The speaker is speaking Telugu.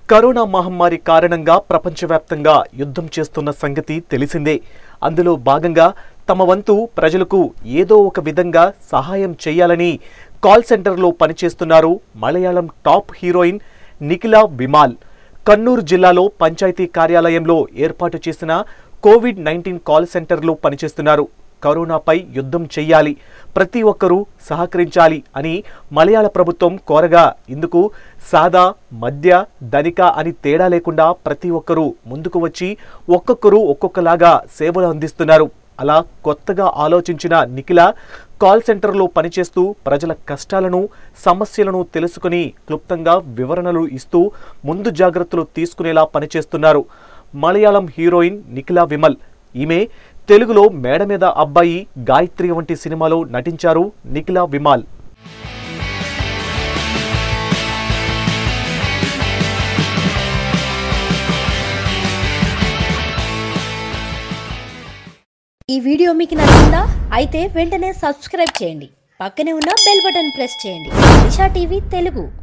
కరోనా మహమ్మారి కారణంగా ప్రపంచవ్యాప్తంగా యుద్ధం చేస్తున్న సంగతి తెలిసిందే అందులో భాగంగా తమ వంతు ప్రజలకు ఏదో ఒక విధంగా సహాయం చేయాలని కాల్ సెంటర్లో పనిచేస్తున్నారు మలయాళం టాప్ హీరోయిన్ నిఖిలా విమాల్ కన్నూరు జిల్లాలో పంచాయతీ కార్యాలయంలో ఏర్పాటు చేసిన కోవిడ్ నైన్టీన్ కాల్ సెంటర్లో పనిచేస్తున్నారు కరోనాపై యుద్ధం చెయ్యాలి ప్రతి ఒక్కరూ సహకరించాలి అని మలయాళ ప్రభుత్వం కోరగా ఇందుకు సాదా మధ్య ధనిక అని తేడా లేకుండా ప్రతి ఒక్కరూ ముందుకు వచ్చి ఒక్కొక్కరు ఒక్కొక్కలాగా సేవలు అందిస్తున్నారు అలా కొత్తగా ఆలోచించిన నిఖిల కాల్ సెంటర్లో పనిచేస్తూ ప్రజల కష్టాలను సమస్యలను తెలుసుకుని క్లుప్తంగా వివరణలు ఇస్తూ ముందు జాగ్రత్తలు తీసుకునేలా పనిచేస్తున్నారు మలయాళం హీరోయిన్ నిఖిలా విమల్ ఈమె తెలుగులో మేడ మీద అబ్బాయి గాయత్రి వంటి సినిమాలో నటించారు నిఖిలా విమాల్ ఈ వీడియో మీకు నచ్చిందా అయితే వెంటనే సబ్స్క్రైబ్ చేయండి పక్కనే ఉన్న బెల్ బటన్ ప్రెస్ చేయండి దిశా టీవీ తెలుగు